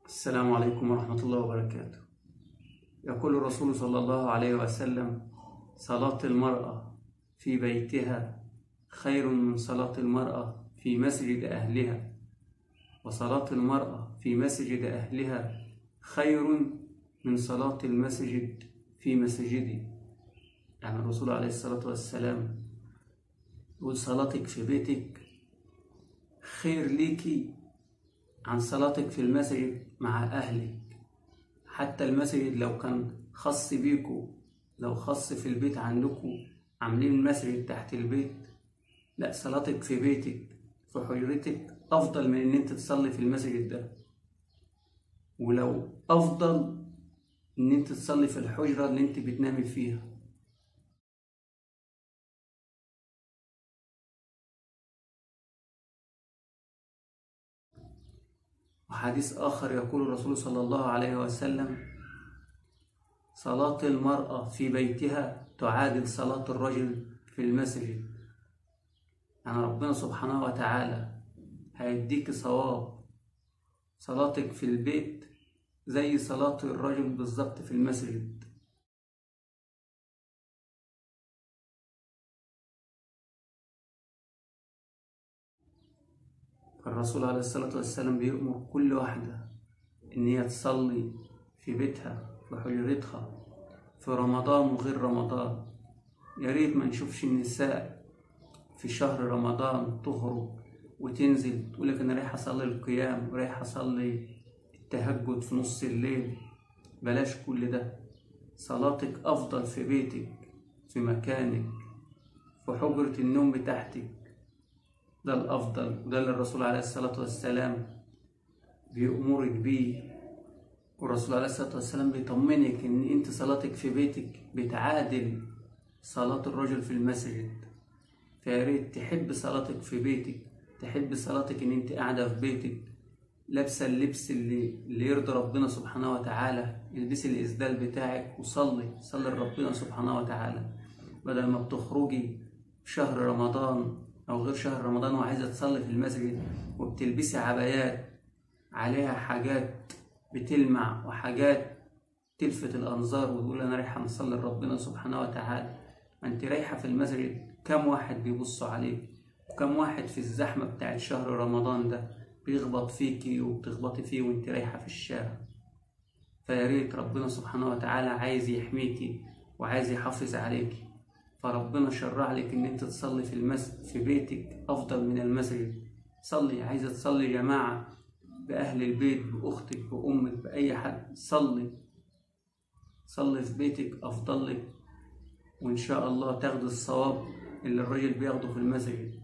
السلام عليكم ورحمة الله وبركاته يقول الرسول صلى الله عليه وسلم صلاة المرأة في بيتها خير من صلاة المرأة في مسجد أهلها وصلاة المرأة في مسجد أهلها خير من صلاة المسجد في مسجدي يعني الرسول عليه الصلاة والسلام يقول صلاتك في بيتك خير ليكي عن صلاتك في المسجد مع أهلك حتى المسجد لو كان خاص بيكو لو خاص في البيت عندكم عاملين مسجد تحت البيت لا صلاتك في بيتك في حجرتك أفضل من إن أنت تصلي في المسجد ده ولو أفضل إن أنت تصلي في الحجرة اللي أنت بتنامي فيها وحديث آخر يقول الرسول صلى الله عليه وسلم صلاة المرأة في بيتها تعادل صلاة الرجل في المسجد يعني ربنا سبحانه وتعالى هيديك صواب صلاتك في البيت زي صلاة الرجل بالظبط في المسجد فالرسول عليه الصلاة والسلام بيأمر كل واحدة إن هي تصلي في بيتها في حجرتها في رمضان وغير رمضان يا ريت ما نشوفش النساء في شهر رمضان تخرج وتنزل تقول لك أنا رايح أصلي القيام رايح أصلي التهجد في نص الليل بلاش كل ده صلاتك أفضل في بيتك في مكانك في حجرة النوم بتاعتك ده الأفضل وده اللي الرسول عليه الصلاة والسلام بيأمرك بيه والرسول عليه الصلاة والسلام بيطمنك إن أنت صلاتك في بيتك بتعادل صلاة الرجل في المسجد فيا ريت تحب صلاتك في بيتك تحب صلاتك إن أنت قاعدة في بيتك لابسة اللبس اللي, اللي يرضي ربنا سبحانه وتعالى البسي الإسدال بتاعك وصلي صلي لربنا سبحانه وتعالى بدل ما بتخرجي في شهر رمضان أو غير شهر رمضان وعايزة تصلي في المسجد وبتلبسي عبايات عليها حاجات بتلمع وحاجات تلفت الأنظار وتقول أنا رايحة نصلي لربنا سبحانه وتعالى ما أنت رايحة في المسجد كم واحد بيبصوا عليك وكم واحد في الزحمة بتاعت شهر رمضان ده بيخبط فيكي وبتخبطي فيه وأنت رايحة في الشارع فيا ريت ربنا سبحانه وتعالى عايز يحميكي وعايز يحافظ عليكي فربنا شرع لك ان انت تصلي في المسجد في بيتك افضل من المسجد صلي عايزه تصلي جماعه باهل البيت باختك بامك باي حد صلي صلي في بيتك افضل لك وان شاء الله تاخد الصواب اللي الراجل بياخده في المسجد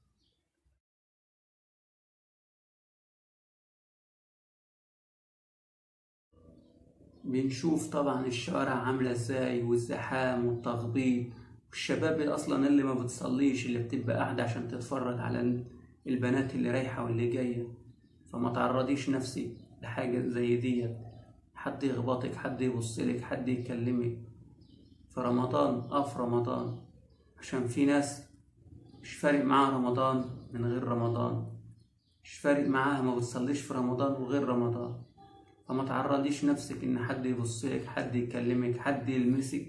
بنشوف طبعا الشوارع عاملة ازاي والزحام والتخبيط والشباب اصلا اللي ما بتصليش اللي بتبقى قاعدة عشان تتفرج على البنات اللي رايحة واللي جاية فما تعرضيش نفسك لحاجة زي دي حد يخبطك حد يبصلك حد يكلمك في رمضان اه في رمضان عشان في ناس مش فارق معاها رمضان من غير رمضان مش فارق معاها ما بتصليش في رمضان وغير رمضان فما تعرضيش نفسك ان حد يبصلك حد يكلمك حد يلمسك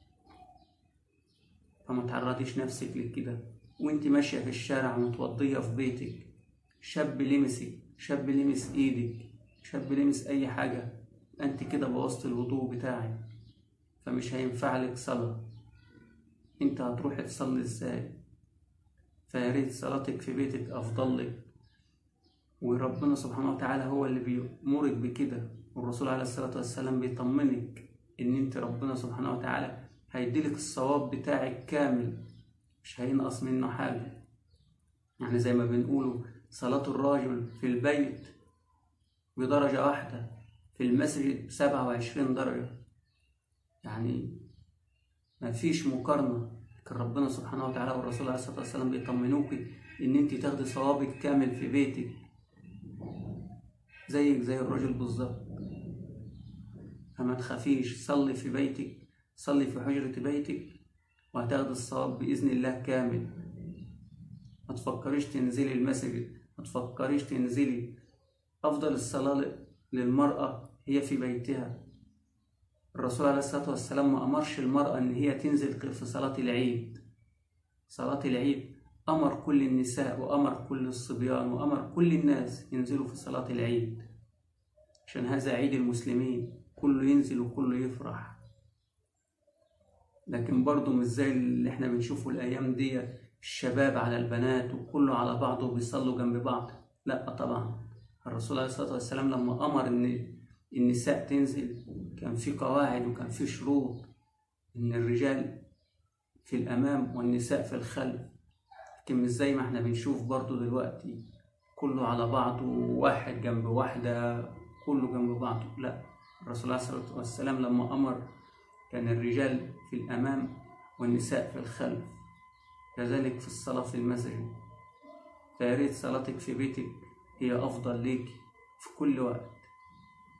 فما تعرضيش نفسك لكده وانت ماشية في الشارع متوضية في بيتك شاب لمسك شاب لمس ايدك شاب لمس اي حاجة انت كده بوظت الوضوء بتاعك فمش هينفع لك صلاة انت هتروح تصلي ازاي فياريت صلاتك في بيتك افضل لك وربنا سبحانه وتعالى هو اللي بيأمرك بكده والرسول عليه الصلاة والسلام بيطمنك إن أنت ربنا سبحانه وتعالى هيديلك الصواب بتاعك كامل مش هينقص منه حاجة يعني زي ما بنقوله صلاة الراجل في البيت بدرجة واحدة في المسجد بسبعة وعشرين درجة يعني مفيش مقارنة لكن ربنا سبحانه وتعالى والرسول عليه الصلاة والسلام بيطمنوك إن أنت تاخدي صوابك كامل في بيتك زيك زي الرجل بالظبط فما تخافيش صلي في بيتك صلي في حجرة بيتك وهتاخد الصواب بإذن الله كامل ما تفكريش تنزلي المسجد ما تفكريش تنزلي أفضل الصلاة للمرأة هي في بيتها الرسول عليه الصلاة والسلام ما أمرش المرأة إن هي تنزل غير في صلاة العيد صلاة العيد أمر كل النساء وأمر كل الصبيان وأمر كل الناس ينزلوا في صلاة العيد عشان هذا عيد المسلمين كله ينزل وكله يفرح لكن برضه مش زي اللي احنا بنشوفه الأيام دي الشباب على البنات وكله على بعضه بيصلوا جنب بعض لا طبعا الرسول عليه الصلاة والسلام لما أمر إن النساء تنزل كان في قواعد وكان في شروط إن الرجال في الأمام والنساء في الخلف لكن مش زي ما احنا بنشوف برضو دلوقتي كله على بعضه واحد جنب واحدة كله جنب بعضه لا الرسول عليه الصلاة والسلام لما أمر كان الرجال في الأمام والنساء في الخلف كذلك في الصلاة في المسجد فياريت صلاتك في بيتك هي أفضل ليك في كل وقت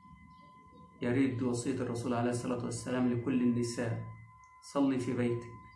يا ريت دي وصية الرسول عليه الصلاة والسلام لكل النساء صلي في بيتك